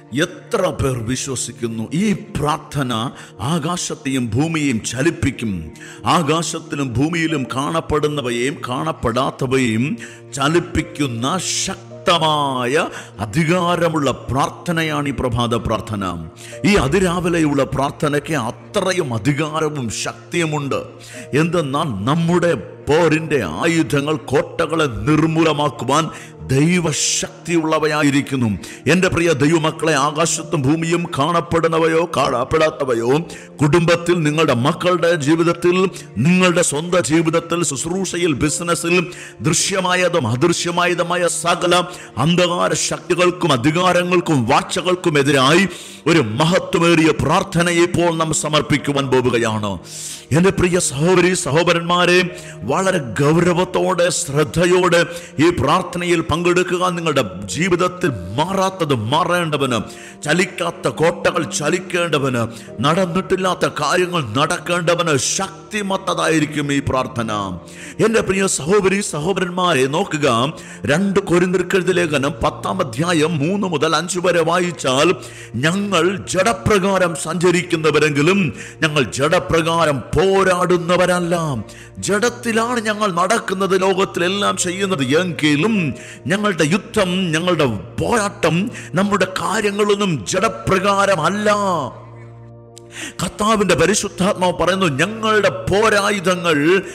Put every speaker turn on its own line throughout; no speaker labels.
എത്ര പേർ വിശ്വസിക്കുന്നു ഈ പ്രാർത്ഥന ആകാശത്തെയും ഭൂമിയെയും ചലിപ്പിക്കും ആകാശത്തിലും ഭൂമിയിലും കാണപ്പെടുന്നവയെയും കാണപ്പെടാത്തവയെയും ചലിപ്പിക്കുന്ന ശക്തമായ അധികാരമുള്ള പ്രാർത്ഥനയാണ് ഈ പ്രഭാത പ്രാർത്ഥന ഈ അതിരാവിലെയുള്ള പ്രാർത്ഥനയ്ക്ക് അത്രയും അധികാരവും ശക്തിയുമുണ്ട് എന്തെന്നാൽ നമ്മുടെ പോരിന്റെ ആയുധങ്ങൾ കോട്ടകളെ നിർമൂലമാക്കുവാൻ ദൈവശക്തിയുള്ളവയായിരിക്കുന്നു എൻ്റെ പ്രിയ ദൈവമക്കളെ ആകാശത്തും ഭൂമിയും കാണപ്പെടുന്നവയോ കാണപ്പെടാത്തവയോ കുടുംബത്തിൽ നിങ്ങളുടെ മക്കളുടെ ജീവിതത്തിൽ നിങ്ങളുടെ സ്വന്തം ജീവിതത്തിൽ ശുശ്രൂഷയിൽ ബിസിനസ്സിൽ ദൃശ്യമായതും അദൃശ്യമായതുമായ സകല അന്ധകാര ശക്തികൾക്കും അധികാരങ്ങൾക്കും വാഴ്ചകൾക്കും എതിരായി ഒരു മഹത്വമേറിയ പ്രാർത്ഥനയെ ഇപ്പോൾ നാം സമർപ്പിക്കുവാൻ പോവുകയാണ് എൻ്റെ പ്രിയ സഹോദരി സഹോദരന്മാരെ വളരെ ഗൗരവത്തോടെ ശ്രദ്ധയോടെ ഈ പ്രാർത്ഥനയിൽ പങ്കെടുക്കുക നിങ്ങളുടെ ജീവിതത്തിൽ മാറാത്തത് മാറേണ്ടവന് ചലിക്കാത്ത കോട്ടകൾ ചലിക്കേണ്ടവന് നടന്നിട്ടില്ലാത്ത കാര്യങ്ങൾ നടക്കേണ്ടവന് ശക്തിമത്തതായിരിക്കും ഈ പ്രാർത്ഥന എൻ്റെ പ്രിയ സഹോദരി സഹോദരന്മാരെ നോക്കുക രണ്ട് കൊരിന്തിർക്കെഴുതി ലേഖനം പത്താം അധ്യായം മൂന്ന് മുതൽ അഞ്ച് വരെ വായിച്ചാൽ ഞങ്ങൾ ജഡപ്രകാരം സഞ്ചരിക്കുന്നവരെങ്കിലും ഞങ്ങൾ ജഡപ്രകാരം പോരാടുന്നവരല്ല ജഡത്തിലാണ് ഞങ്ങൾ നടക്കുന്നത് ലോകത്തിലെല്ലാം ചെയ്യുന്നത് എങ്കിലും ഞങ്ങളുടെ യുദ്ധം ഞങ്ങളുടെ പോരാട്ടം നമ്മുടെ കാര്യങ്ങളൊന്നും ജഡപ്രകാരമല്ല കർത്താവിന്റെ പരിശുദ്ധാത്മാവ് പറയുന്നു ഞങ്ങളുടെ പോരായുധങ്ങൾ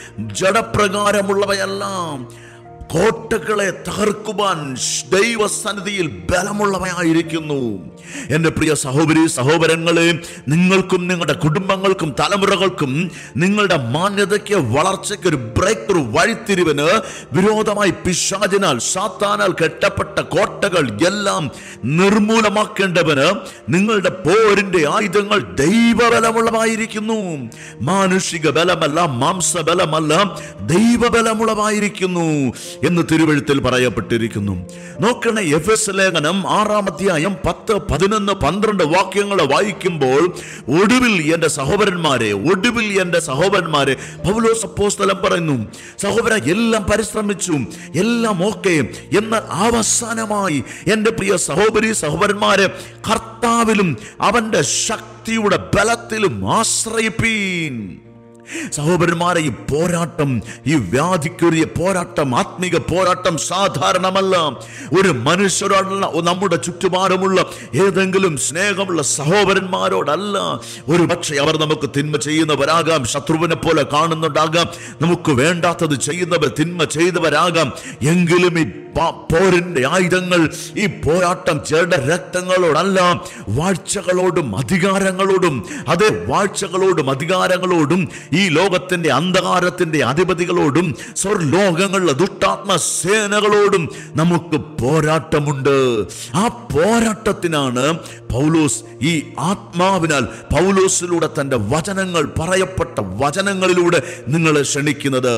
ജഡപ്രകാരമുള്ളവയെല്ലാം കോട്ടകളെ തകർക്കുവാൻ ദൈവസന്നിധിയിൽ ബലമുള്ളവയായിരിക്കുന്നു എൻ്റെ പ്രിയ സഹോദരി സഹോദരങ്ങളെ നിങ്ങൾക്കും നിങ്ങളുടെ കുടുംബങ്ങൾക്കും തലമുറകൾക്കും നിങ്ങളുടെ മാന്യതയ്ക്ക് വളർച്ചയ്ക്ക് ഒരു ബ്രേക്ക് ത്രൂ വഴിത്തിരിവിന് വിരോധമായി പിശാചിനാൽ സാത്താനാൽ കെട്ടപ്പെട്ട കോട്ടകൾ എല്ലാം നിർമൂലമാക്കേണ്ടവന് നിങ്ങളുടെ പോരിന്റെ ആയുധങ്ങൾ ദൈവബലമുള്ളതായിരിക്കുന്നു മാനുഷിക ബലമല്ല മാംസബലമല്ല ദൈവബലമുള്ളതായിരിക്കുന്നു എന്ന് തിരുവഴുത്തിൽ പറയപ്പെട്ടിരിക്കുന്നു നോക്കണേ എഫ് എസ് ലേഖനം ആറാം അധ്യായം പത്ത് പതിനൊന്ന് പന്ത്രണ്ട് വാക്യങ്ങൾ വായിക്കുമ്പോൾ ഒടുവിൽ എൻ്റെ സഹോദരന്മാരെ ഒടുവിൽ എൻ്റെ സഹോദരന്മാരെ പൗലോസ് അപ്പോസ്തലൻ പറയുന്നു സഹോദര എല്ലാം പരിശ്രമിച്ചു എല്ലാം ഓക്കെ എന്നാൽ അവസാനമായി എൻ്റെ പ്രിയ സഹോദരി സഹോദരന്മാരെ കർത്താവിലും അവന്റെ ശക്തിയുടെ ബലത്തിലും ആശ്രയിപ്പീൻ സഹോദരന്മാരെ ഈ പോരാട്ടം ഈ വ്യാധിക്കുரிய പോരാട്ടം ആത്മീക പോരാട്ടം സാധാരണമല്ല ഒരു മനുഷ്യരോടല്ല നമ്മുടെ ചുറ്റുപാടുമുള്ള ഏതെങ്കിലും സ്നേഹമുള്ള സഹോദരന്മാരോടല്ല ഒരു പക്ഷേ അവർ നമുക്ക് തിന്മ ചെയ്യുന്നവരാകാം ശത്രുവിനെ പോലെ കാണുന്നുണ്ടാകാം നമുക്ക് വേണ്ടാത്തത് ചെയ്യുന്നവർ തിന്മ ചെയ്തവരാകാം എങ്കിലും ഈ പ- പോരിന്റെ ആയുധങ്ങൾ ഈ പോരാട്ടം ചേർന്ന രക്തങ്ങളോടല്ല വാഴ്ചകളോടും അധികാരങ്ങളോടും അതേ വാഴ്ചകളോടും അധികാരങ്ങളോടും ഈ ലോകത്തിന്റെ അന്ധകാരത്തിന്റെ അധിപതികളോടും സ്വർലോകങ്ങളിലെ ദുഷ്ടാത്മ സേനകളോടും നമുക്ക് പോരാട്ടമുണ്ട് ആ പോരാട്ടത്തിനാണ് പൗലോസ് ഈ ആത്മാവിനാൽ പൗലോസിലൂടെ തന്റെ വചനങ്ങൾ പറയപ്പെട്ട വചനങ്ങളിലൂടെ നിങ്ങളെ ക്ഷണിക്കുന്നത്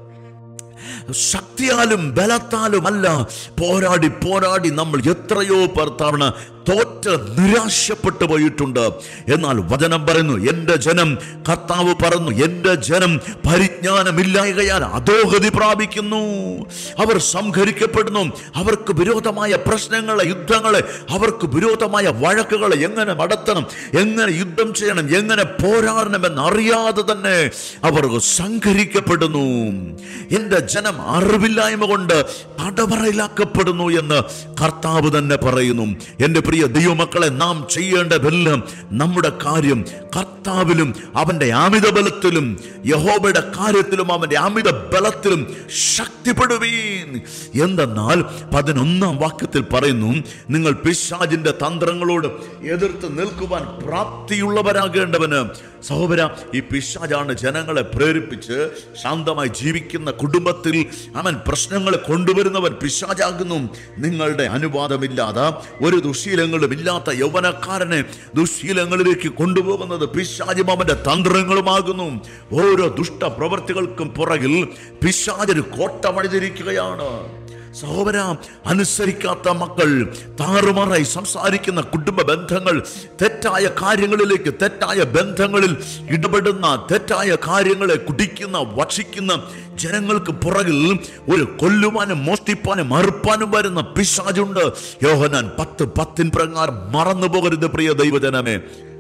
ശക്തിയാലും ബലത്താലും അല്ല പോരാടി പോരാടി നമ്മൾ എത്രയോ പേർ തവണ തോറ്റ് നിരാശപ്പെട്ടു പോയിട്ടുണ്ട് എന്നാൽ വചനം പറയുന്നു എൻ്റെ ജനം കർത്താവ് പറഞ്ഞു എൻ്റെ ജനം പരിജ്ഞാനമില്ലായകയാൽ അധോഗതി പ്രാപിക്കുന്നു അവർ സംഹരിക്കപ്പെടുന്നു അവർക്ക് വിരോധമായ പ്രശ്നങ്ങളെ യുദ്ധങ്ങളെ അവർക്ക് വിരോധമായ വഴക്കുകളെ എങ്ങനെ നടത്തണം എങ്ങനെ യുദ്ധം ചെയ്യണം എങ്ങനെ പോരാടണമെന്ന് അറിയാതെ തന്നെ അവർ സംഹരിക്കപ്പെടുന്നു എൻ്റെ ജനം അറിവില്ലായ്മ കൊണ്ട് തടവറയിലാക്കപ്പെടുന്നു എന്ന് കർത്താവ് തന്നെ പറയുന്നു എൻ്റെ പ്രിയ ദൈവമക്കളെ നാം ചെയ്യേണ്ടതെല്ലാം നമ്മുടെ കാര്യം കർത്താവിലും അവൻ്റെ അമിത ബലത്തിലും യഹോബയുടെ കാര്യത്തിലും അവൻ്റെ അമിത ബലത്തിലും ശക്തിപ്പെടുവീൻ എന്തെന്നാൽ പതിനൊന്നാം വാക്യത്തിൽ പറയുന്നു നിങ്ങൾ പിശാജിന്റെ തന്ത്രങ്ങളോട് എതിർത്ത് നിൽക്കുവാൻ പ്രാപ്തിയുള്ളവരാകേണ്ടവന് സഹോദര ഈ പിശാജാണ് ജനങ്ങളെ പ്രേരിപ്പിച്ച് ശാന്തമായി ജീവിക്കുന്ന കുടുംബത്തിൽ അവൻ പ്രശ്നങ്ങളെ കൊണ്ടുവരുന്നവൻ പിശാജാകുന്നു നിങ്ങളുടെ അനുവാദമില്ലാതെ ഒരു ദുശീലങ്ങളും ഇല്ലാത്ത യൗവനക്കാരനെ ദുശീലങ്ങളിലേക്ക് കൊണ്ടുപോകുന്നത് പിശാചും അവന്റെ തന്ത്രങ്ങളുമാകുന്നു ഓരോ ദുഷ്ട പ്രവൃത്തികൾക്കും പുറകിൽ പിശാചൊരു കോട്ട പണിതിരിക്കുകയാണ് സഹോദര അനുസരിക്കാത്ത മക്കൾ താറുമാറായി സംസാരിക്കുന്ന കുടുംബ ബന്ധങ്ങൾ തെറ്റായ കാര്യങ്ങളിലേക്ക് തെറ്റായ ബന്ധങ്ങളിൽ ഇടപെടുന്ന തെറ്റായ കാര്യങ്ങളെ കുടിക്കുന്ന ഭക്ഷിക്കുന്ന ജനങ്ങൾക്ക് പുറകിൽ ഒരു കൊല്ലുവാനും മോഷ്ടിപ്പാനും മറുപ്പാനും വരുന്ന പിശാചുണ്ട് യോഹനാൻ പത്ത് പത്തിൻ പ്രകാരം മറന്നു പോകരുത് പ്രിയ ദൈവജനമേ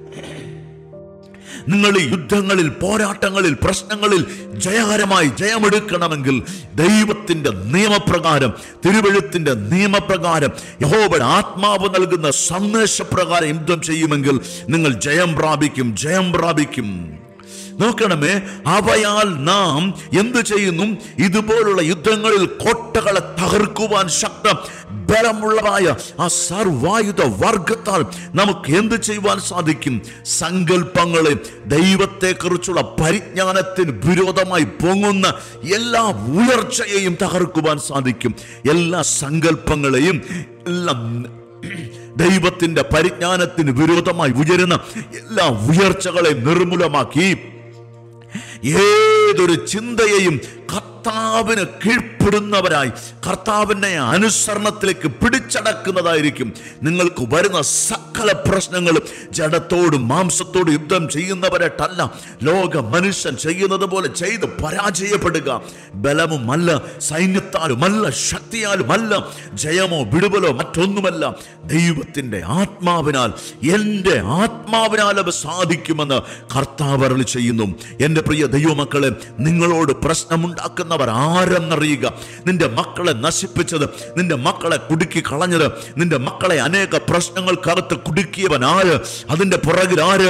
നിങ്ങൾ ഈ യുദ്ധങ്ങളിൽ പോരാട്ടങ്ങളിൽ പ്രശ്നങ്ങളിൽ ജയകരമായി ജയമെടുക്കണമെങ്കിൽ ദൈവത്തിന്റെ നിയമപ്രകാരം തിരുവഴുത്തിന്റെ നിയമപ്രകാരം യഹോബയുടെ ആത്മാവ് നൽകുന്ന സന്ദേശപ്രകാരം യുദ്ധം ചെയ്യുമെങ്കിൽ നിങ്ങൾ ജയം പ്രാപിക്കും ജയം പ്രാപിക്കും നോക്കണമേ അവയാൽ നാം എന്ത് ചെയ്യുന്നു ഇതുപോലുള്ള യുദ്ധങ്ങളിൽ കോട്ടകളെ തകർക്കുവാൻ ശക്ത ബലമുള്ളതായ ആ സർവായുധ വർഗത്താൽ നമുക്ക് എന്ത് ചെയ്യുവാൻ സാധിക്കും സങ്കല്പങ്ങളെ ദൈവത്തെക്കുറിച്ചുള്ള പരിജ്ഞാനത്തിന് വിരോധമായി പൊങ്ങുന്ന എല്ലാ ഉയർച്ചയെയും തകർക്കുവാൻ സാധിക്കും എല്ലാ സങ്കല്പങ്ങളെയും എല്ലാം ദൈവത്തിന്റെ പരിജ്ഞാനത്തിന് വിരോധമായി ഉയരുന്ന എല്ലാ ഉയർച്ചകളെ നിർമൂലമാക്കി ഏതൊരു ചിന്തയെയും കർത്താവിന് കീഴ്പ്പെടുന്നവരായി കർത്താവിനെ അനുസരണത്തിലേക്ക് പിടിച്ചടക്കുന്നതായിരിക്കും നിങ്ങൾക്ക് വരുന്ന സകല പ്രശ്നങ്ങളും ജഡത്തോടും മാംസത്തോടും യുദ്ധം ചെയ്യുന്നവരായിട്ടല്ല ലോക മനുഷ്യൻ ചെയ്യുന്നത് പോലെ ചെയ്ത് പരാജയപ്പെടുക ബലവുമല്ല സൈന്യത്താലുമല്ല ശക്തിയാലുമല്ല ജയമോ വിടുതലോ മറ്റൊന്നുമല്ല ദൈവത്തിന്റെ ആത്മാവിനാൽ എൻ്റെ ആത്മാവിനാൽ അവ സാധിക്കുമെന്ന് കർത്താവ് അരുളി ചെയ്യുന്നു എൻ്റെ പ്രിയ ദൈവമക്കളെ നിങ്ങളോട് പ്രശ്നമുണ്ടാക്കുന്നവർ ആരെന്നറിയുക നിന്റെ മക്കളെ നശിപ്പിച്ചത് നിന്റെ മക്കളെ കുടുക്കി കളഞ്ഞത് നിന്റെ മക്കളെ അനേക പ്രശ്നങ്ങൾക്കകത്ത് കുടുക്കിയവൻ ആര് അതിന്റെ പുറകിൽ ആര്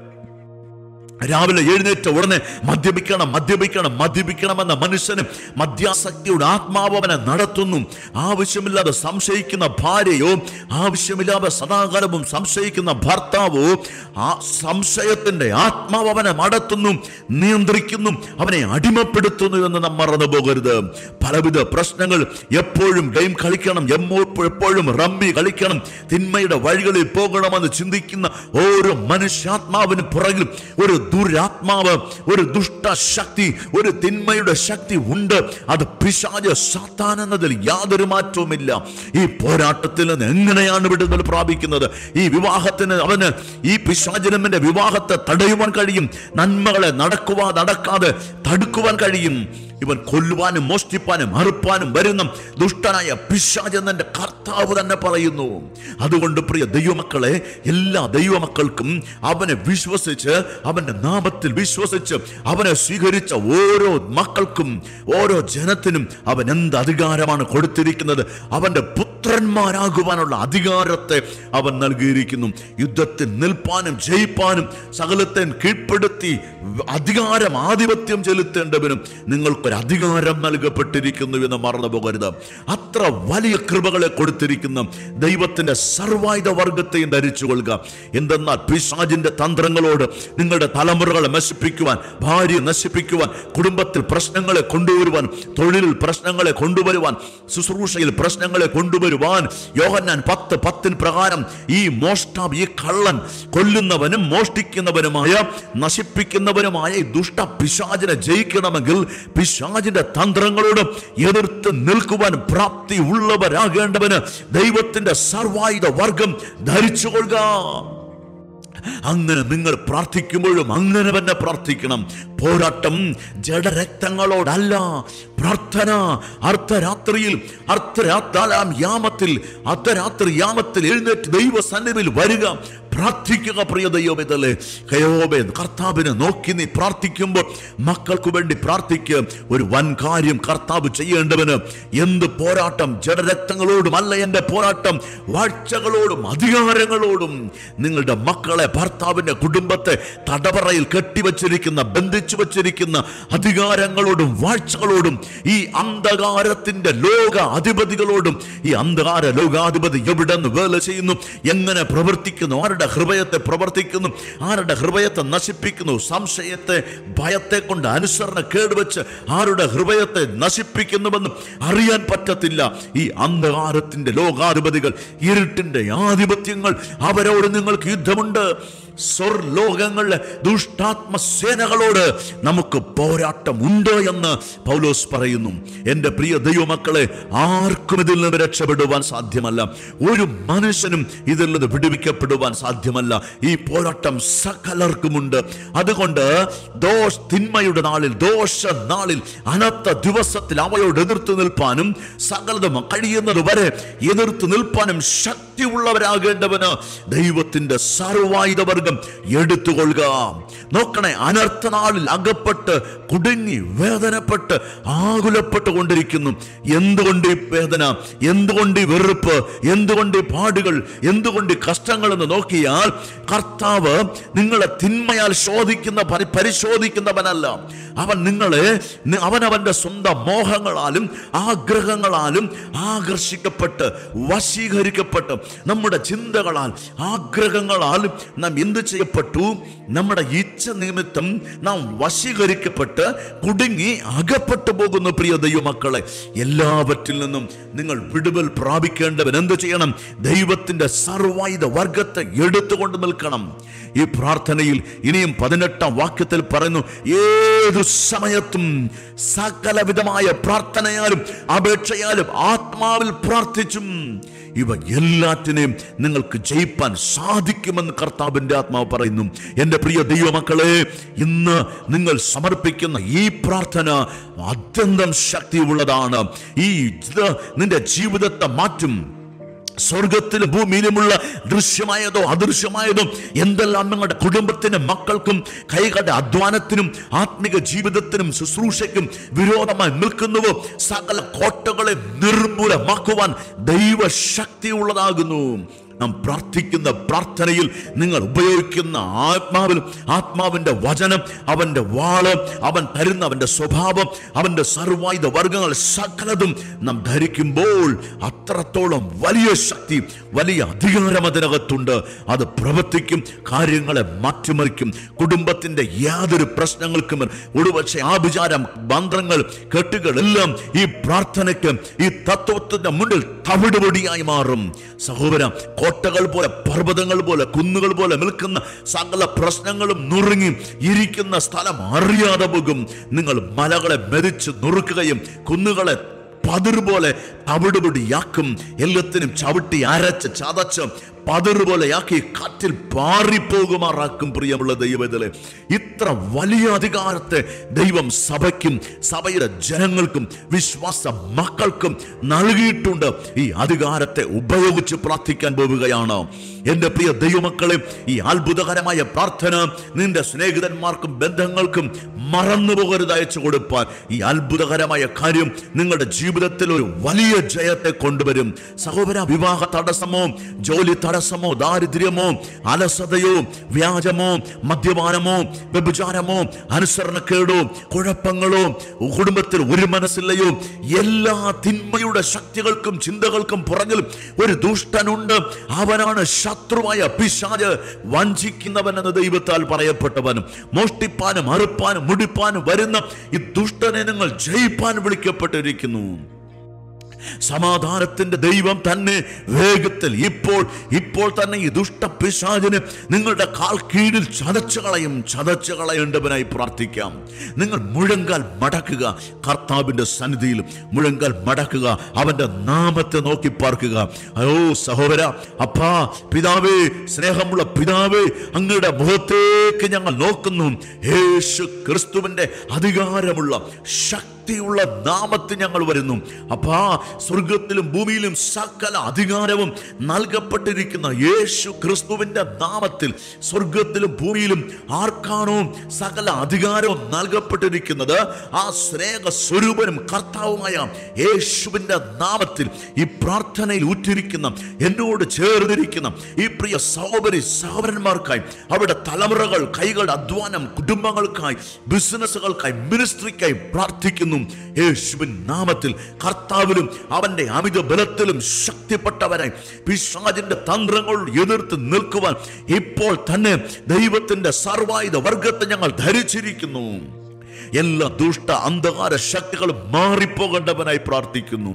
രാവിലെ എഴുന്നേറ്റ ഉടനെ മദ്യപിക്കണം മദ്യപിക്കണം മദ്യപിക്കണമെന്ന മനുഷ്യന് മദ്യാസക്തിയുടെ ആത്മാവ് അവനെ നടത്തുന്നു ആവശ്യമില്ലാതെ സംശയിക്കുന്ന ഭാര്യയോ ആവശ്യമില്ലാതെ സദാകാലവും സംശയിക്കുന്ന ഭർത്താവോ ആ സംശയത്തിന്റെ ആത്മാവ് അവനെ നടത്തുന്നു നിയന്ത്രിക്കുന്നു അവനെ അടിമപ്പെടുത്തുന്നു എന്ന് നാം മറന്നു പോകരുത് പലവിധ പ്രശ്നങ്ങൾ എപ്പോഴും ഗെയിം കളിക്കണം എമ്മോ- എപ്പോഴും റമ്മി കളിക്കണം തിന്മയുടെ വഴികളിൽ പോകണമെന്ന് ചിന്തിക്കുന്ന ഓരോ മനുഷ്യാത്മാവിന് പുറകിൽ ഒരു ദുരാത്മാവ് ഒരു ദുഷ്ടശക്തി ഒരു തിന്മയുടെ ശക്തി ഉണ്ട് അത് പിശാച സാത്താൻ എന്നതിൽ യാതൊരു മാറ്റവുമില്ല ഈ പോരാട്ടത്തിൽ നിന്ന് എങ്ങനെയാണ് വിടുതൽ പ്രാപിക്കുന്നത് ഈ വിവാഹത്തിന് അവന് ഈ പിശാചനമിന്റെ വിവാഹത്തെ തടയുവാൻ കഴിയും നന്മകളെ നടക്കുവാ നടക്കാതെ തടുക്കുവാൻ കഴിയും ഇവൻ കൊല്ലുവാനും മോഷ്ടിപ്പാനും അറുപ്പാനും വരുന്ന ദുഷ്ടനായ പിശാചെന്നെ കർത്താവ് തന്നെ പറയുന്നു അതുകൊണ്ട് പ്രിയ ദൈവമക്കളെ എല്ലാ ദൈവമക്കൾക്കും അവനെ വിശ്വസിച്ച് അവന്റെ നാമത്തിൽ വിശ്വസിച്ച് അവനെ സ്വീകരിച്ച ഓരോ മക്കൾക്കും ഓരോ ജനത്തിനും അവൻ എന്ത് അധികാരമാണ് കൊടുത്തിരിക്കുന്നത് അവന്റെ പുത്രന്മാരാകുവാനുള്ള അധികാരത്തെ അവൻ നൽകിയിരിക്കുന്നു യുദ്ധത്തിൽ നിൽപ്പാനും ജയിപ്പാനും സകലത്തെ കീഴ്പ്പെടുത്തി അധികാരം ആധിപത്യം ചെലുത്തേണ്ടവനും നിങ്ങൾക്കൊരു അധികാരം നൽകപ്പെട്ടിരിക്കുന്നു എന്ന് മറന്നു പോകരുത് അത്ര വലിയ കൃപകളെ കൊടുത്തിരിക്കുന്ന ദൈവത്തിന്റെ സർവായുധ വർഗത്തെയും ധരിച്ചു കൊള്ളുക എന്തെന്നാൽ പിശാജിന്റെ തന്ത്രങ്ങളോട് നിങ്ങളുടെ തലമുറകളെ നശിപ്പിക്കുവാൻ ഭാര്യ നശിപ്പിക്കുവാൻ കുടുംബത്തിൽ പ്രശ്നങ്ങളെ കൊണ്ടുവരുവാൻ തൊഴിലിൽ പ്രശ്നങ്ങളെ കൊണ്ടുവരുവാൻ ശുശ്രൂഷയിൽ പ്രശ്നങ്ങളെ കൊണ്ടുവരുവാൻ യോഹന്നാൻ പത്ത് പത്തിന് പ്രകാരം ഈ മോഷ്ടാവ് ഈ കള്ളൻ കൊല്ലുന്നവനും മോഷ്ടിക്കുന്നവനുമായ നശിപ്പിക്കുന്നവനുമായ ഈ ദുഷ്ട പിശാചിനെ ജയിക്കണമെങ്കിൽ പിശാചിന്റെ തന്ത്രങ്ങളോട് എതിർത്ത് നിൽക്കുവാൻ പ്രാപ്തി ഉള്ളവരാകേണ്ടവന് ദൈവത്തിന്റെ സർവായുധ വർഗം ധരിച്ചുകൊള്ളുക അങ്ങനെ നിങ്ങൾ പ്രാർത്ഥിക്കുമ്പോഴും അങ്ങനെ തന്നെ പ്രാർത്ഥിക്കണം പോരാട്ടം ജഡരക്തങ്ങളോടല്ല പ്രാർത്ഥന അർദ്ധരാത്രിയിൽ അർദ്ധരാത്രാലാം യാമത്തിൽ അർദ്ധരാത്രി യാമത്തിൽ എഴുന്നേറ്റ് ദൈവസന്നിധിയിൽ വരിക പ്രാർത്ഥിക്കുക പ്രിയ ദൈവമിതല്ലേ കയോബേ കർത്താവിനെ നോക്കി നീ പ്രാർത്ഥിക്കുമ്പോൾ മക്കൾക്ക് വേണ്ടി പ്രാർത്ഥിക്കുക ഒരു വൻ കാര്യം കർത്താവ് ചെയ്യേണ്ടവന് എന്ത് പോരാട്ടം ജഡരക്തങ്ങളോടും അല്ല എൻ്റെ പോരാട്ടം വാഴ്ചകളോടും അധികാരങ്ങളോടും നിങ്ങളുടെ മക്കളെ ഭർത്താവിന്റെ കുടുംബത്തെ തടവറയിൽ കെട്ടിവച്ചിരിക്കുന്ന ബന്ധിച്ചു വച്ചിരിക്കുന്ന അധികാരങ്ങളോടും വാഴ്ചകളോടും ഈ അന്ധകാരത്തിന്റെ ലോക അധിപതികളോടും ഈ അന്ധകാര ലോകാധിപതി എവിടെ നിന്ന് വേല ചെയ്യുന്നു എങ്ങനെ പ്രവർത്തിക്കുന്നു ആരുടെ ആരുടെ ഹൃദയത്തെ പ്രവർത്തിക്കുന്നു ആരുടെ ഹൃദയത്തെ നശിപ്പിക്കുന്നു സംശയത്തെ ഭയത്തെ കൊണ്ട് അനുസരണ കേടുവെച്ച് ആരുടെ ഹൃദയത്തെ നശിപ്പിക്കുന്നുവെന്ന് അറിയാൻ പറ്റത്തില്ല ഈ അന്ധകാരത്തിന്റെ ലോകാധിപതികൾ ഇരുട്ടിന്റെ ആധിപത്യങ്ങൾ അവരോട് നിങ്ങൾക്ക് യുദ്ധമുണ്ട് സ്വർലോകങ്ങളിലെ ദുഷ്ടാത്മസേനകളോട് നമുക്ക് പോരാട്ടമുണ്ട് എന്ന് പൗലോസ് പറയുന്നു എൻ്റെ പ്രിയ ദൈവമക്കളെ ആർക്കും ഇതിൽ നിന്ന് രക്ഷപ്പെടുവാൻ സാധ്യമല്ല ഒരു മനുഷ്യനും ഇതിൽ നിന്ന് വിടുവിക്കപ്പെടുവാൻ സാധ്യമല്ല ഈ പോരാട്ടം സകലർക്കുമുണ്ട് അതുകൊണ്ട് ദോഷ തിന്മയുടെ നാളിൽ ദോഷ നാളിൽ അനത്ത ദിവസത്തിൽ അവയോട് എതിർത്ത് നിൽപ്പാനും സകലതും കഴിയുന്നത് വരെ എതിർത്ത് നിൽപ്പാനും ശക്തിയുള്ളവരാകേണ്ടവന് ദൈവത്തിന്റെ സർവായുധവർഗം എടുത്തുകൊള്ളുക നോക്കണേ അനർത്ഥ നാളിൽ അകപ്പെട്ട് കുടുങ്ങി വേദനപ്പെട്ട് ആകുലപ്പെട്ട് കൊണ്ടിരിക്കുന്നു എന്തുകൊണ്ട് ഈ വേദന എന്തുകൊണ്ട് ഈ വെറുപ്പ് എന്തുകൊണ്ട് ഈ പാടുകൾ എന്തുകൊണ്ട് ഈ കഷ്ടങ്ങൾ എന്ന് നോക്കിയാൽ കർത്താവ് നിങ്ങളെ തിന്മയാൽ ശോധിക്കുന്ന പരി- പരിശോധിക്കുന്നവനല്ല അവൻ നിങ്ങളെ നി- അവൻ അവന്റെ സ്വന്തം മോഹങ്ങളാലും ആഗ്രഹങ്ങളാലും ആകർഷിക്കപ്പെട്ട് വശീകരിക്കപ്പെട്ട് നമ്മുടെ ചിന്തകളാൽ ആഗ്രഹങ്ങളാലും നാം എന്ത് ചെയ്യപ്പെട്ടു നമ്മുടെ ഇച്ഛ നിമിത്തം നാം വശീകരിക്കപ്പെട്ട് കുടുങ്ങി അകപ്പെട്ടു പോകുന്നു പ്രിയ ദൈവമക്കളെ എല്ലാവറ്റിൽ നിന്നും നിങ്ങൾ വിടുതൽ പ്രാപിക്കേണ്ടവൻ എന്ത് ചെയ്യണം ദൈവത്തിന്റെ സർവായുധ വർഗത്തെ എടുത്തുകൊണ്ട് നിൽക്കണം ഈ പ്രാർത്ഥനയിൽ ഇനിയും പതിനെട്ടാം വാക്യത്തിൽ പറയുന്നു ഏതു സമയത്തും സകലവിധമായ പ്രാർത്ഥനയാലും അപേക്ഷയാലും ആത്മാവിൽ പ്രാർത്ഥിച്ചും ഇവ എല്ലാറ്റിനെയും നിങ്ങൾക്ക് ജയിപ്പാൻ സാധിക്കുമെന്ന് കർത്താവിന്റെ ആത്മാവ് പറയുന്നു എൻ്റെ പ്രിയ ദൈവമക്കളെ ഇന്ന് നിങ്ങൾ സമർപ്പിക്കുന്ന ഈ പ്രാർത്ഥന അത്യന്തം ശക്തിയുള്ളതാണ് ഈ ഇത് നിന്റെ ജീവിതത്തെ മാറ്റും സ്വർഗത്തിലും ഭൂമിയിലുമുള്ള ദൃശ്യമായതോ അദൃശ്യമായതോ എന്തെല്ലാം നിങ്ങളുടെ കുടുംബത്തിനും മക്കൾക്കും കൈകളുടെ അധ്വാനത്തിനും ആത്മിക ജീവിതത്തിനും ശുശ്രൂഷയ്ക്കും വിരോധമായി നിൽക്കുന്നുവോ സകല കോട്ടകളെ നിർമൂലമാക്കുവാൻ ദൈവശക്തിയുള്ളതാകുന്നു നാം പ്രാർത്ഥിക്കുന്ന പ്രാർത്ഥനയിൽ നിങ്ങൾ ഉപയോഗിക്കുന്ന ആത്മാവിൽ ആത്മാവിന്റെ വചനം അവന്റെ വാള് അവൻ തരുന്ന അവന്റെ സ്വഭാവം അവന്റെ സർവായുധ വർഗങ്ങൾ സകലതും നാം ധരിക്കുമ്പോൾ അത്രത്തോളം വലിയ ശക്തി വലിയ അധികാരം അതിനകത്തുണ്ട് അത് പ്രവർത്തിക്കും കാര്യങ്ങളെ മാറ്റിമറിക്കും കുടുംബത്തിന്റെ യാതൊരു പ്രശ്നങ്ങൾക്കും ഒരുപക്ഷെ ആഭിചാരം മന്ത്രങ്ങൾ കെട്ടുകൾ എല്ലാം ഈ പ്രാർത്ഥനയ്ക്ക് ഈ തത്വത്തിന്റെ മുന്നിൽ തവിടുപൊടിയായി മാറും സഹോദര കോട്ടകൾ പോലെ പർവ്വതങ്ങൾ പോലെ കുന്നുകൾ പോലെ നിൽക്കുന്ന സകല പ്രശ്നങ്ങളും നുറുങ്ങി ഇരിക്കുന്ന സ്ഥലം അറിയാതെ പോകും നിങ്ങൾ മലകളെ മെതിച്ച് നുറുക്കുകയും കുന്നുകളെ പതിർ പോലെ തവിടുപൊടിയാക്കും എല്ലാത്തിനും ചവിട്ടി അരച്ച് ചതച്ച് പതിർ പോലെയാക്കി കാറ്റിൽ പാറിപ്പോകുമാറാക്കും പ്രിയമുള്ള ദൈവത്തിലെ ഇത്ര വലിയ അധികാരത്തെ ദൈവം സഭയ്ക്കും സഭയുടെ ജനങ്ങൾക്കും വിശ്വാസ മക്കൾക്കും നൽകിയിട്ടുണ്ട് ഈ അധികാരത്തെ ഉപയോഗിച്ച് പ്രാർത്ഥിക്കാൻ പോവുകയാണ് എൻ്റെ പ്രിയ ദൈവമക്കളെ ഈ അത്ഭുതകരമായ പ്രാർത്ഥന നിന്റെ സ്നേഹിതന്മാർക്കും ബന്ധങ്ങൾക്കും മറന്നു പോകരുത് അയച്ചു കൊടുപ്പാൻ ഈ അത്ഭുതകരമായ കാര്യം നിങ്ങളുടെ ജീവിതത്തിൽ ഒരു വലിയ ജയത്തെ കൊണ്ടുവരും സഹോദര വിവാഹ തടസ്സമോ ജോലി തടസ്സമോ ദാരിദ്ര്യമോ അലസതയോ വ്യാജമോ മദ്യപാനമോ വ്യഭിചാരമോ അനുസരണക്കേടോ കുഴപ്പങ്ങളോ കുടുംബത്തിൽ ഒരു മനസ്സില്ലയോ എല്ലാ തിന്മയുടെ ശക്തികൾക്കും ചിന്തകൾക്കും പുറകിൽ ഒരു ദുഷ്ടനുണ്ട് അവനാണ് ശത്രുവായ പിശാജ് വഞ്ചിക്കുന്നവൻ എന്ന ദൈവത്താൽ പറയപ്പെട്ടവനും മോഷ്ടിപ്പാനും അറുപ്പാനും മുടിപ്പാനും വരുന്ന ഈ ദുഷ്ടനെ നിങ്ങൾ ജയിപ്പാൻ വിളിക്കപ്പെട്ടിരിക്കുന്നു സമാധാനത്തിന്റെ ദൈവം തന്നെ വേഗത്തിൽ ഇപ്പോൾ ഇപ്പോൾ തന്നെ ഈ ദുഷ്ടപിശാചിന് നിങ്ങളുടെ കാൽ കീഴിൽ ചതച്ചു കളയും ചതച്ചു കളയേണ്ടവനായി പ്രാർത്ഥിക്കാം നിങ്ങൾ മുഴങ്കാൽ മടക്കുക കർത്താവിന്റെ സന്നിധിയിൽ മുഴങ്കാൽ മടക്കുക അവന്റെ നാമത്തെ നോക്കി പാർക്കുക അയ്യോ സഹോദര അപ്പാ പിതാവേ സ്നേഹമുള്ള പിതാവേ അങ്ങയുടെ മുഖത്തേക്ക് ഞങ്ങൾ നോക്കുന്നു യേശു ക്രിസ്തുവിന്റെ അധികാരമുള്ള ശക്തി ശക്തിയുള്ള നാമത്തിൽ ഞങ്ങൾ വരുന്നു അപ്പാ സ്വർഗത്തിലും ഭൂമിയിലും സകല അധികാരവും നൽകപ്പെട്ടിരിക്കുന്ന യേശു ക്രിസ്തുവിന്റെ നാമത്തിൽ സ്വർഗത്തിലും ഭൂമിയിലും ആർക്ക് ആർക്കാണോ സകല അധികാരവും നൽകപ്പെട്ടിരിക്കുന്നത് ആ സ്നേഹ സ്വരൂപനും കർത്താവുമായ യേശുവിന്റെ നാമത്തിൽ ഈ പ്രാർത്ഥനയിൽ ഊറ്റിരിക്കുന്ന എന്നോട് ചേർന്നിരിക്കുന്ന ഈ പ്രിയ സഹോദരി സഹോദരന്മാർക്കായി അവരുടെ തലമുറകൾ കൈകളുടെ അധ്വാനം കുടുംബങ്ങൾക്കായി ബിസിനസ്സുകൾക്കായി മിനിസ്ട്രിക്കായി പ്രാർത്ഥിക്കുന്നു യേശുവിൻ നാമത്തിൽ കർത്താവിലും അവന്റെ അമിത ബലത്തിലും ശക്തിപ്പെട്ടവരായി പിശാചിന്റെ തന്ത്രങ്ങൾ എതിർത്ത് നിൽക്കുവാൻ ഇപ്പോൾ തന്നെ ദൈവത്തിന്റെ സർവായുധ വർഗത്തെ ഞങ്ങൾ ധരിച്ചിരിക്കുന്നു എല്ലാ ദുഷ്ട അന്ധകാര ശക്തികളും മാറിപ്പോകേണ്ടവനായി പ്രാർത്ഥിക്കുന്നു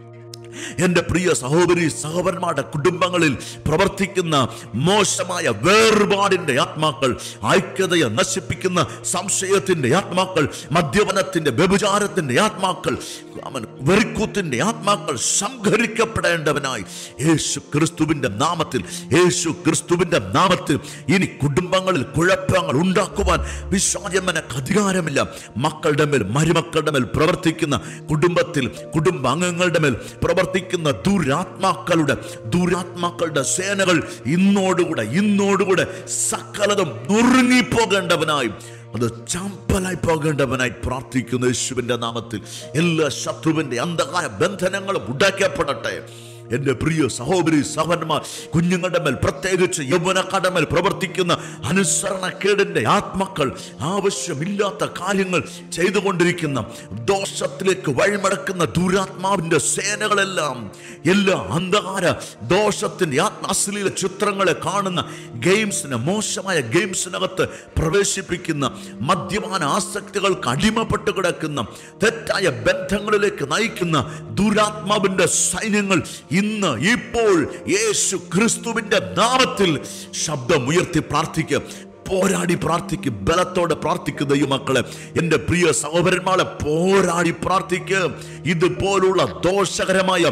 എൻ്റെ പ്രിയ സഹോദരി സഹോദരന്മാരുടെ കുടുംബങ്ങളിൽ പ്രവർത്തിക്കുന്ന മോശമായ വേർപാടിന്റെ ആത്മാക്കൾ ഐക്യതയെ നശിപ്പിക്കുന്ന സംശയത്തിന്റെ ആത്മാക്കൾ മദ്യപനത്തിന്റെ വ്യഭിചാരത്തിന്റെ ആത്മാക്കൾ അവൻ വെറിക്കൂത്തിന്റെ ആത്മാക്കൾ സംഹരിക്കപ്പെടേണ്ടവനായി യേശു ക്രിസ്തുവിന്റെ നാമത്തിൽ യേശു ക്രിസ്തുവിന്റെ നാമത്തിൽ ഇനി കുടുംബങ്ങളിൽ കുഴപ്പങ്ങൾ ഉണ്ടാക്കുവാൻ വിശ്വാസമനക്ക് അധികാരമില്ല മക്കളുടെ മേൽ മരുമക്കളുടെ മേൽ പ്രവർത്തിക്കുന്ന കുടുംബത്തിൽ കുടുംബാംഗങ്ങളുടെ മേൽ പ്രവർത്തിക്കുന്ന ദുരാത്മാക്കളുടെ ദുരാത്മാക്കളുടെ സേനകൾ ഇന്നോടുകൂടെ ഇന്നോടുകൂടെ സകലതും നുറുങ്ങിപ്പോകേണ്ടവനായി അത് ചാമ്പലായി പോകേണ്ടവനായി പ്രാർത്ഥിക്കുന്ന യേശുവിന്റെ നാമത്തിൽ എല്ലാ ശത്രുവിന്റെ അന്ധകാര ബന്ധനങ്ങളും ഉടാക്കപ്പെടട്ടെ എൻ്റെ പ്രിയ സഹോദരി സഹന്മാർ കുഞ്ഞുങ്ങളുടെ മേൽ പ്രത്യേകിച്ച് യൗവനക്കാരുടെ മേൽ പ്രവർത്തിക്കുന്ന അനുസരണക്കേടിൻ്റെ ആത്മാക്കൾ ആവശ്യമില്ലാത്ത കാര്യങ്ങൾ ചെയ്തുകൊണ്ടിരിക്കുന്ന ദോഷത്തിലേക്ക് വഴിമടക്കുന്ന ദുരാത്മാവിൻ്റെ സേനകളെല്ലാം എല്ലാ അന്ധകാര ദോഷത്തിൻ്റെ ആത്മാശ്ലീല ചിത്രങ്ങളെ കാണുന്ന ഗെയിംസിന് മോശമായ ഗെയിംസിനകത്ത് പ്രവേശിപ്പിക്കുന്ന മദ്യപാന ആസക്തികൾക്ക് അടിമപ്പെട്ട് കിടക്കുന്ന തെറ്റായ ബന്ധങ്ങളിലേക്ക് നയിക്കുന്ന ദുരാത്മാവിൻ്റെ സൈന്യങ്ങൾ ഇന്ന് ഇപ്പോൾ യേശു ക്രിസ്തുവിന്റെ നാമത്തിൽ ശബ്ദം ഉയർത്തി പ്രാർത്ഥിക്കുക പോരാടി പ്രാർത്ഥിക്കും ബലത്തോടെ പ്രാർത്ഥിക്കുക ദൈവമക്കളെ എൻ്റെ പ്രിയ സഹോദരന്മാരെ പോരാടി പ്രാർത്ഥിക്കുക ഇതുപോലുള്ള ദോഷകരമായ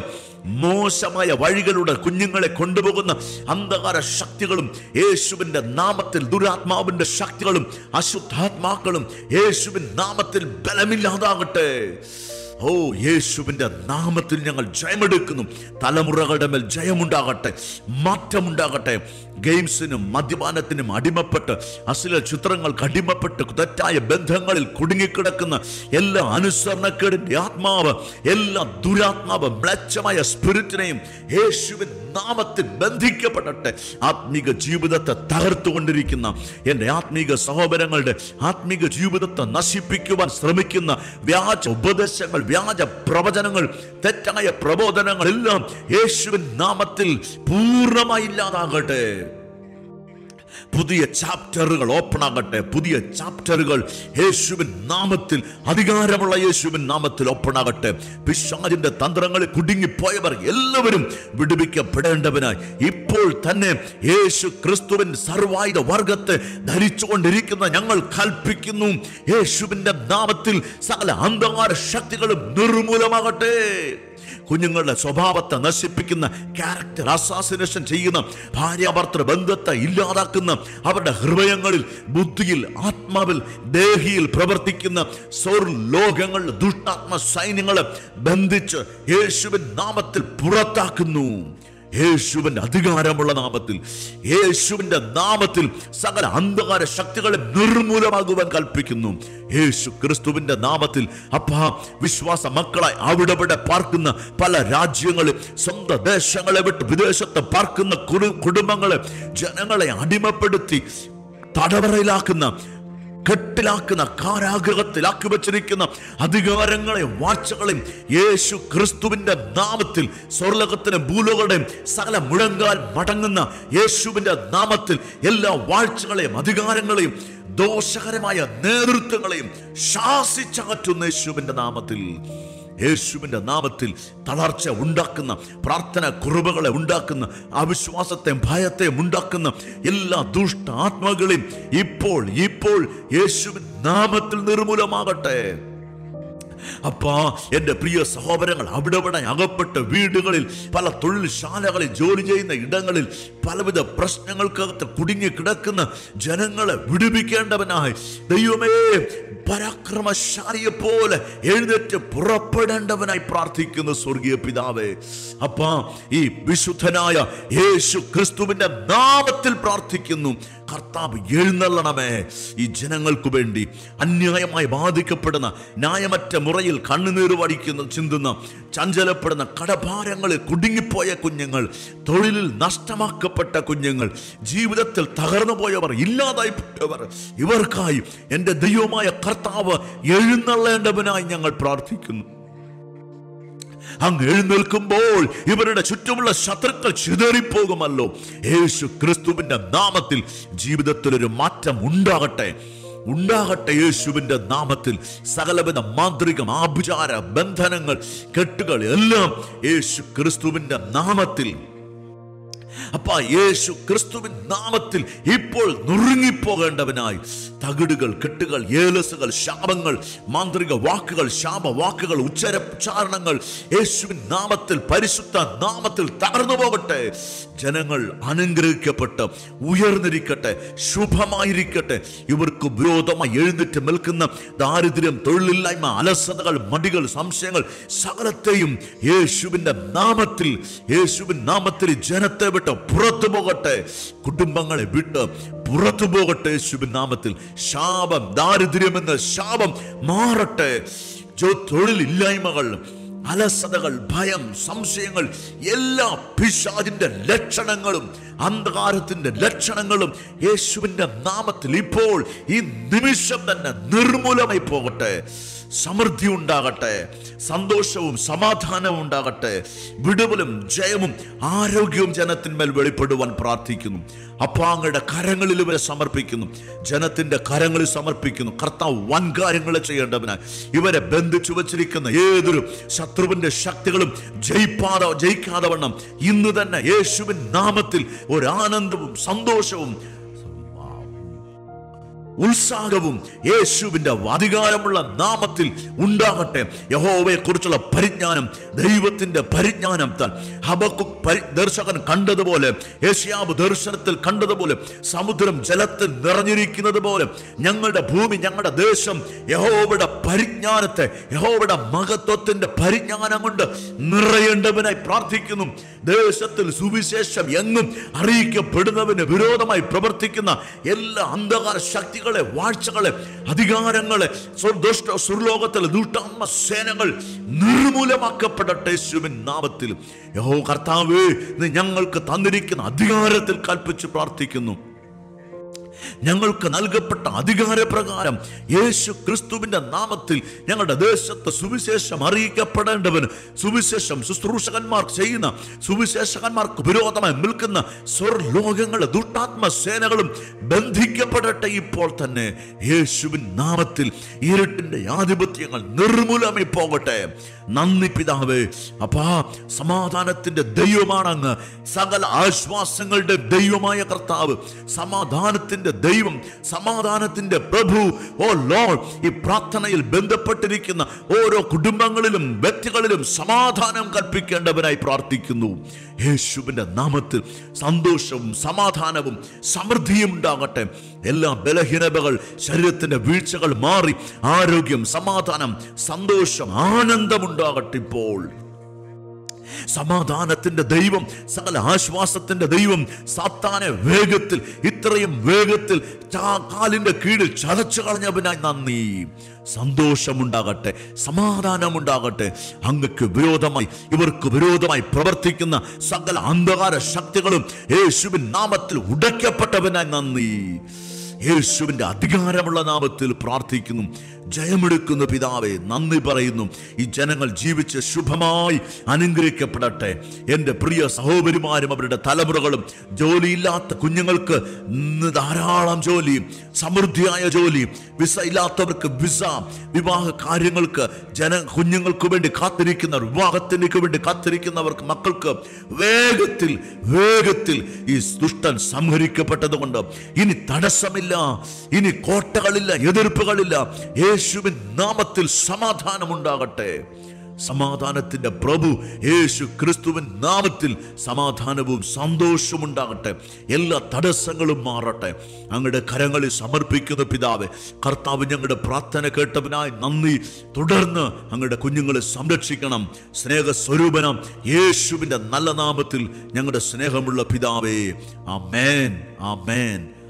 മോശമായ വഴികളുടെ കുഞ്ഞുങ്ങളെ കൊണ്ടുപോകുന്ന അന്ധകാര ശക്തികളും യേശുവിന്റെ നാമത്തിൽ ദുരാത്മാവിന്റെ ശക്തികളും അശുദ്ധാത്മാക്കളും യേശുവിൻ നാമത്തിൽ ബലമില്ലാതാകട്ടെ ഓ യേശുവിന്റെ നാമത്തിൽ ഞങ്ങൾ ജയമെടുക്കുന്നു തലമുറകളുടെ മേൽ ജയമുണ്ടാകട്ടെ മാറ്റമുണ്ടാകട്ടെ ഗെയിംസിനും മദ്യപാനത്തിനും അടിമപ്പെട്ട് അശ്ലീല ചിത്രങ്ങൾക്ക് അടിമപ്പെട്ട് തെറ്റായ ബന്ധങ്ങളിൽ കുടുങ്ങിക്കിടക്കുന്ന എല്ലാ അനുസരണക്കേടിന്റെ ആത്മാവ് എല്ലാ ദുരാത്മാവ് മ്ലച്ഛമായ സ്പിരിറ്റിനെയും യേശുവിൻ നാമത്തിൽ ബന്ധിക്കപ്പെടട്ടെ ആത്മീക ജീവിതത്തെ തകർത്തുകൊണ്ടിരിക്കുന്ന എൻ്റെ ആത്മീക സഹോദരങ്ങളുടെ ആത്മീക ജീവിതത്തെ നശിപ്പിക്കുവാൻ ശ്രമിക്കുന്ന വ്യാജ ഉപദേശങ്ങൾ വ്യാജ പ്രവചനങ്ങൾ തെറ്റായ പ്രബോധനങ്ങൾ എല്ലാം യേശുവിൻ നാമത്തിൽ പൂർണ്ണമായി ഇല്ലാതാകട്ടെ പുതിയ ചാപ്റ്ററുകൾ ഓപ്പൺ ആകട്ടെ പുതിയ ചാപ്റ്ററുകൾ യേശുവിൻ നാമത്തിൽ അധികാരമുള്ള യേശുവിൻ നാമത്തിൽ ഓപ്പൺ ആകട്ടെ പിശാചിന്റെ തന്ത്രങ്ങളിൽ കുടുങ്ങിപ്പോയവർ എല്ലാവരും വിടുവിക്കപ്പെടേണ്ടവനായി ഇപ്പോൾ തന്നെ യേശു ക്രിസ്തുവിൻ സർവായുധ വർഗത്തെ ധരിച്ചുകൊണ്ടിരിക്കുന്ന ഞങ്ങൾ കൽപ്പിക്കുന്നു യേശുവിന്റെ നാമത്തിൽ സകല അന്ധകാര ശക്തികളും നിർമൂലമാകട്ടെ കുഞ്ഞുങ്ങളുടെ സ്വഭാവത്തെ നശിപ്പിക്കുന്ന ക്യാരക്ടർ അസാസിനേഷൻ ചെയ്യുന്ന ഭാര്യാഭർത്തൃ ബന്ധത്തെ ഇല്ലാതാക്കുന്ന അവരുടെ ഹൃദയങ്ങളിൽ ബുദ്ധിയിൽ ആത്മാവിൽ ദേഹിയിൽ പ്രവർത്തിക്കുന്ന സൗർ ലോകങ്ങളിൽ ദുഷ്ടാത്മ സൈന്യങ്ങളെ ബന്ധിച്ച് യേശുവിൻ നാമത്തിൽ പുറത്താക്കുന്നു യേശുവിന്റെ അധികാരമുള്ള നാമത്തിൽ യേശുവിന്റെ നാമത്തിൽ സകല അന്ധകാര ശക്തികളെ നിർമൂലമാകുവാൻ കൽപ്പിക്കുന്നു യേശു ക്രിസ്തുവിന്റെ നാമത്തിൽ അപ്പാ വിശ്വാസ മക്കളായി അവിടെവിടെ പാർക്കുന്ന പല രാജ്യങ്ങളിൽ സ്വന്തം ദേശങ്ങളെ വിട്ട് വിദേശത്ത് പാർക്കുന്ന കുടു- കുടുംബങ്ങളെ ജനങ്ങളെ അടിമപ്പെടുത്തി തടവറയിലാക്കുന്ന കെട്ടിലാക്കുന്ന കാരാഗ്രഹത്തിലാക്കി വച്ചിരിക്കുന്ന അധികാരങ്ങളെയും വാഴ്ചകളെയും യേശു ക്രിസ്തുവിന്റെ നാമത്തിൽ സ്വർലോകത്തിനും ഭൂലോകളുടെയും സകല മുഴങ്കാൽ മടങ്ങുന്ന യേശുവിന്റെ നാമത്തിൽ എല്ലാ വാഴ്ചകളെയും അധികാരങ്ങളെയും ദോഷകരമായ നേതൃത്വങ്ങളെയും ശാസിച്ചകറ്റുന്ന യേശുവിന്റെ നാമത്തിൽ യേശുവിന്റെ നാമത്തിൽ തളർച്ച ഉണ്ടാക്കുന്ന പ്രാർത്ഥന കുറവുകളെ ഉണ്ടാക്കുന്ന അവിശ്വാസത്തെയും ഭയത്തെയും ഉണ്ടാക്കുന്ന എല്ലാ ദുഷ്ട ആത്മാക്കളെയും ഇപ്പോൾ ഇപ്പോൾ യേശുവിൻ നാമത്തിൽ നിർമൂലമാകട്ടെ അപ്പാ എൻ്റെ പ്രിയ സഹോദരങ്ങൾ അവിടെ ഇവിടെ അകപ്പെട്ട് വീടുകളിൽ പല തൊഴിൽശാലകളിൽ ജോലി ചെയ്യുന്ന ഇടങ്ങളിൽ പലവിധ പ്രശ്നങ്ങൾക്കകത്ത് കുടുങ്ങി കിടക്കുന്ന ജനങ്ങളെ വിടുവിക്കേണ്ടവനായി ദൈവമേ പരാക്രമശാലിയെ പോലെ എഴുന്നേറ്റ് പുറപ്പെടേണ്ടവനായി പ്രാർത്ഥിക്കുന്നു സ്വർഗീയ പിതാവേ അപ്പാ ഈ വിശുദ്ധനായ യേശു ക്രിസ്തുവിന്റെ നാമത്തിൽ പ്രാർത്ഥിക്കുന്നു കർത്താവ് എഴുന്നള്ളണമേ ഈ ജനങ്ങൾക്ക് വേണ്ടി അന്യായമായി ബാധിക്കപ്പെടുന്ന ന്യായമറ്റ മുറയിൽ കണ്ണുനീർ വടിക്കുന്ന ചിന്തുന്ന ചഞ്ചലപ്പെടുന്ന കടഭാരങ്ങളിൽ കുടുങ്ങിപ്പോയ കുഞ്ഞുങ്ങൾ തൊഴിലിൽ നഷ്ടമാക്കപ്പെട്ട കുഞ്ഞുങ്ങൾ ജീവിതത്തിൽ തകർന്നു പോയവർ ഇല്ലാതായി പോയവർ ഇവർക്കായി എൻ്റെ ദൈവമായ കർത്താവ് എഴുന്നള്ളേണ്ടവനായി ഞങ്ങൾ പ്രാർത്ഥിക്കുന്നു അങ്ങ് എഴുന്നേൽക്കുമ്പോൾ ഇവരുടെ ചുറ്റുമുള്ള ശത്രുക്കൾ ചിതറിപ്പോകുമല്ലോ യേശു ക്രിസ്തുവിന്റെ നാമത്തിൽ ജീവിതത്തിൽ ഒരു മാറ്റം ഉണ്ടാകട്ടെ ഉണ്ടാകട്ടെ യേശുവിന്റെ നാമത്തിൽ സകലവിധ മാന്ത്രികം ആഭിചാര ബന്ധനങ്ങൾ കെട്ടുകൾ എല്ലാം യേശു ക്രിസ്തുവിന്റെ നാമത്തിൽ അപ്പ യേശു ക്രിസ്തുവിൻ നാമത്തിൽ ഇപ്പോൾ നുറുങ്ങിപ്പോകേണ്ടവനായി തകിടുകൾ കെട്ടുകൾ ഏലസുകൾ ശാപങ്ങൾ മാന്ത്രിക വാക്കുകൾ ശാപവാക്കുകൾ ഉച്ചര ഉച്ചാരണങ്ങൾ യേശുവിൻ നാമത്തിൽ പരിശുദ്ധ നാമത്തിൽ തകർന്നു പോകട്ടെ ജനങ്ങൾ അനുഗ്രഹിക്കപ്പെട്ട് ഉയർന്നിരിക്കട്ടെ ശുഭമായിരിക്കട്ടെ ഇവർക്ക് വിരോധമായി എഴുന്നേറ്റ് നിൽക്കുന്ന ദാരിദ്ര്യം തൊഴിലില്ലായ്മ അലസതകൾ മടികൾ സംശയങ്ങൾ സകലത്തെയും യേശുവിന്റെ നാമത്തിൽ യേശുവിൻ നാമത്തിൽ ജനത്തെ വിട്ട് പുറത്തു പോകട്ടെ കുടുംബങ്ങളെ വിട്ട് പുറത്തു പോകട്ടെ യേശുവിൻ നാമത്തിൽ ശാപം ദാരിദ്ര്യം എന്ന ശാപം മാറട്ടെ ജോ തൊഴിലില്ലായ്മകൾ അലസതകൾ ഭയം സംശയങ്ങൾ എല്ലാ പിശാചിന്റെ ലക്ഷണങ്ങളും അന്ധകാരത്തിന്റെ ലക്ഷണങ്ങളും യേശുവിന്റെ നാമത്തിൽ ഇപ്പോൾ ഈ നിമിഷം തന്നെ നിർമൂലമായി പോകട്ടെ സമൃദ്ധി ഉണ്ടാകട്ടെ സന്തോഷവും സമാധാനവും ഉണ്ടാകട്ടെ വിടുതലും ജയവും ആരോഗ്യവും ജനത്തിന്മേൽ വെളിപ്പെടുവാൻ പ്രാർത്ഥിക്കുന്നു അപ്പാങ്ങയുടെ കരങ്ങളിൽ ഇവരെ സമർപ്പിക്കുന്നു ജനത്തിന്റെ കരങ്ങളിൽ സമർപ്പിക്കുന്നു കർത്താവ് വൻകാര്യങ്ങൾ ചെയ്യേണ്ടവനായി ഇവരെ ബന്ധിച്ചു വച്ചിരിക്കുന്ന ഏതൊരു ശത്രുവിന്റെ ശക്തികളും ജയിപ്പാതെ ജയിക്കാതെ വണ്ണം ഇന്ന് തന്നെ യേശുവിൻ നാമത്തിൽ ഒരു ആനന്ദവും സന്തോഷവും ഉത്സാഹവും യേശുവിന്റെ അധികാരമുള്ള നാമത്തിൽ ഉണ്ടാകട്ടെ യഹോവയെ കുറിച്ചുള്ള പരിജ്ഞാനം ദൈവത്തിന്റെ പരിജ്ഞാനത്താൽ ഹബക്കു ദർശകൻ കണ്ടതുപോലെ യേശയാബ് ദർശനത്തിൽ കണ്ടതുപോലെ സമുദ്രം ജലത്തിൽ നിറഞ്ഞിരിക്കുന്നത് പോലെ ഞങ്ങളുടെ ഭൂമി ഞങ്ങളുടെ ദേശം യഹോവയുടെ പരിജ്ഞാനത്തെ യഹോവയുടെ മഹത്വത്തിന്റെ പരിജ്ഞാനം കൊണ്ട് നിറയേണ്ടവനായി പ്രാർത്ഥിക്കുന്നു ദേശത്തിൽ സുവിശേഷം എങ്ങും അറിയിക്കപ്പെടുന്നവന് വിരോധമായി പ്രവർത്തിക്കുന്ന എല്ലാ അന്ധകാര ശക്തികളെ വാഴ്ചകളെ അധികാരങ്ങളെ സ്വ- ദുഷ്ട സുർലോകത്തിലെ ദുഷ്ടാത്മ സേനകൾ നിർമൂലമാക്കപ്പെടട്ടെ യേശുവിൻ നാമത്തിൽ യഹോ കർത്താവേ നീ ഞങ്ങൾക്ക് തന്നിരിക്കുന്ന അധികാരത്തിൽ കൽപ്പിച്ച് പ്രാർത്ഥിക്കുന്നു ഞങ്ങൾക്ക് നൽകപ്പെട്ട അധികാരപ്രകാരം യേശു ക്രിസ്തുവിന്റെ നാമത്തിൽ ഞങ്ങളുടെ ദേശത്ത് സുവിശേഷം അറിയിക്കപ്പെടേണ്ടവന് സുവിശേഷം ശുശ്രൂഷകന്മാർ ചെയ്യുന്ന സുവിശേഷകന്മാർക്ക് വിരോധമായി നിൽക്കുന്ന സ്വർലോകങ്ങളെ ദുഷ്ടാത്മ സേനകളും ബന്ധിക്കപ്പെടട്ടെ ഇപ്പോൾ തന്നെ യേശുവിൻ നാമത്തിൽ ഇരുട്ടിന്റെ ആധിപത്യങ്ങൾ നിർമൂലമായി പോകട്ടെ നന്ദി പിതാവേ അപ്പാ സമാധാനത്തിന്റെ ദൈവമാണങ്ങ് സകല ആശ്വാസങ്ങളുടെ ദൈവമായ കർത്താവ് സമാധാനത്തിന്റെ ദൈവം സമാധാനത്തിന്റെ പ്രഭു ഓ ലോഡ് ഈ പ്രാർത്ഥനയിൽ ബന്ധപ്പെട്ടിരിക്കുന്ന ഓരോ കുടുംബങ്ങളിലും വ്യക്തികളിലും സമാധാനം കൽപ്പിക്കേണ്ടവനായി പ്രാർത്ഥിക്കുന്നു യേശുവിന്റെ നാമത്തിൽ സന്തോഷവും സമാധാനവും സമൃദ്ധിയും ഉണ്ടാകട്ടെ എല്ലാ ബലഹീനതകൾ ശരീരത്തിന്റെ വീഴ്ചകൾ മാറി ആരോഗ്യം സമാധാനം സന്തോഷം ആനന്ദമുണ്ടാകട്ടെ ഇപ്പോൾ സമാധാനത്തിന്റെ ദൈവം സകല ആശ്വാസത്തിന്റെ ദൈവം സാത്താനെ വേഗത്തിൽ ഇത്രയും വേഗത്തിൽ ചാ- കാലിന്റെ കീഴിൽ ചതച്ചു കളഞ്ഞവനായി നന്ദി സന്തോഷമുണ്ടാകട്ടെ സമാധാനമുണ്ടാകട്ടെ അങ്ങക്ക് വിരോധമായി ഇവർക്ക് വിരോധമായി പ്രവർത്തിക്കുന്ന സകല അന്ധകാര ശക്തികളും യേശുവിൻ നാമത്തിൽ ഉടയ്ക്കപ്പെട്ടവനായി നന്ദി യേശുവിന്റെ അധികാരമുള്ള നാമത്തിൽ പ്രാർത്ഥിക്കുന്നു ജയമെടുക്കുന്ന പിതാവെ നന്ദി പറയുന്നു ഈ ജനങ്ങൾ ജീവിച്ച് ശുഭമായി അനുഗ്രഹിക്കപ്പെടട്ടെ എൻ്റെ പ്രിയ സഹോദരിമാരും അവരുടെ തലമുറകളും ജോലിയില്ലാത്ത കുഞ്ഞുങ്ങൾക്ക് ഇന്ന് ധാരാളം ജോലി സമൃദ്ധിയായ ജോലി വിസ ഇല്ലാത്തവർക്ക് വിസ വിവാഹ കാര്യങ്ങൾക്ക് ജന കുഞ്ഞുങ്ങൾക്ക് വേണ്ടി കാത്തിരിക്കുന്ന വിവാഹത്തിലേക്ക് വേണ്ടി കാത്തിരിക്കുന്നവർക്ക് മക്കൾക്ക് വേഗത്തിൽ വേഗത്തിൽ ഈ ദുഷ്ടൻ സംഹരിക്കപ്പെട്ടതുകൊണ്ട് ഇനി തടസ്സമില്ല ഇനി കോട്ടകളില്ല എതിർപ്പുകളില്ല യേശുവിൻ നാമത്തിൽ സമാധാനമുണ്ടാകട്ടെ സമാധാനത്തിന്റെ പ്രഭു യേശു ക്രിസ്തുവിൻ നാമത്തിൽ സമാധാനവും സന്തോഷവും ഉണ്ടാകട്ടെ എല്ലാ തടസ്സങ്ങളും മാറട്ടെ അങ്ങയുടെ കരങ്ങളിൽ സമർപ്പിക്കുന്ന പിതാവ് കർത്താവ് ഞങ്ങളുടെ പ്രാർത്ഥന കേട്ടവനായി നന്ദി തുടർന്ന് അങ്ങയുടെ കുഞ്ഞുങ്ങളെ സംരക്ഷിക്കണം സ്നേഹസ്വരൂപനം യേശുവിൻ്റെ നല്ല നാമത്തിൽ ഞങ്ങളുടെ സ്നേഹമുള്ള പിതാവേ ആമേൻ ആമേൻ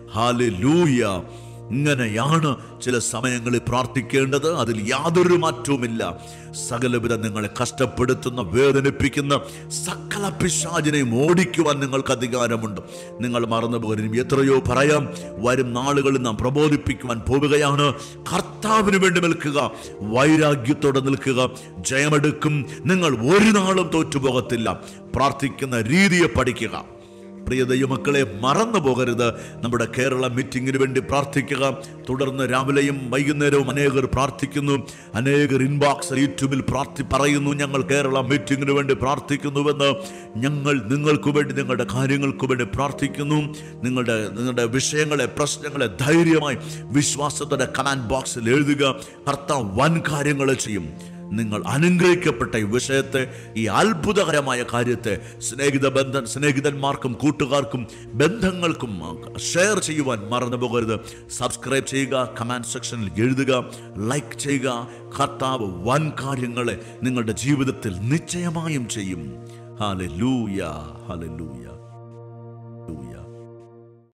ഹാലലൂയ ഇങ്ങനെയാണ് ചില സമയങ്ങളിൽ പ്രാർത്ഥിക്കേണ്ടത് അതിൽ യാതൊരു മാറ്റവുമില്ല സകലവിധ നിങ്ങളെ കഷ്ടപ്പെടുത്തുന്ന വേദനിപ്പിക്കുന്ന സകല പിശാചിനെയും ഓടിക്കുവാൻ നിങ്ങൾക്ക് അധികാരമുണ്ട് നിങ്ങൾ മറന്നു പോകരും എത്രയോ പറയാം വരും നാളുകളിൽ നാം പ്രബോധിപ്പിക്കുവാൻ പോവുകയാണ് കർത്താവിന് വേണ്ടി നിൽക്കുക വൈരാഗ്യത്തോടെ നിൽക്കുക ജയമെടുക്കും നിങ്ങൾ ഒരു നാളും തോറ്റുപോകത്തില്ല പ്രാർത്ഥിക്കുന്ന രീതിയെ പഠിക്കുക പ്രിയ ദൈവമക്കളെ മറന്നു പോകരുത് നമ്മുടെ കേരള മീറ്റിങ്ങിന് വേണ്ടി പ്രാർത്ഥിക്കുക തുടർന്ന് രാവിലെയും വൈകുന്നേരവും അനേകർ പ്രാർത്ഥിക്കുന്നു അനേകർ ഇൻബോക്സ് യൂട്യൂബിൽ പ്രാർത്ഥി പറയുന്നു ഞങ്ങൾ കേരള മീറ്റിങ്ങിന് വേണ്ടി പ്രാർത്ഥിക്കുന്നുവെന്ന് ഞങ്ങൾ നിങ്ങൾക്ക് വേണ്ടി നിങ്ങളുടെ കാര്യങ്ങൾക്ക് വേണ്ടി പ്രാർത്ഥിക്കുന്നു നിങ്ങളുടെ നിങ്ങളുടെ വിഷയങ്ങളെ പ്രശ്നങ്ങളെ ധൈര്യമായി വിശ്വാസത്തോടെ കമാൻഡ് ബോക്സിൽ എഴുതുക കർത്താവ് വൻ കാര്യങ്ങൾ ചെയ്യും നിങ്ങൾ അനുഗ്രഹിക്കപ്പെട്ട ഈ വിഷയത്തെ ഈ അത്ഭുതകരമായ കാര്യത്തെ സ്നേഹിത ബന്ധൻ സ്നേഹിതന്മാർക്കും കൂട്ടുകാർക്കും ബന്ധങ്ങൾക്കും ഷെയർ ചെയ്യുവാൻ മറന്നു പോകരുത് സബ്സ്ക്രൈബ് ചെയ്യുക കമൻറ്റ് സെക്ഷനിൽ എഴുതുക ലൈക്ക് ചെയ്യുക കർത്താവ് വൻ കാര്യങ്ങളെ നിങ്ങളുടെ ജീവിതത്തിൽ നിശ്ചയമായും ചെയ്യും ഹാലെ ലൂയ ഹാലെ ലൂയ ലൂയ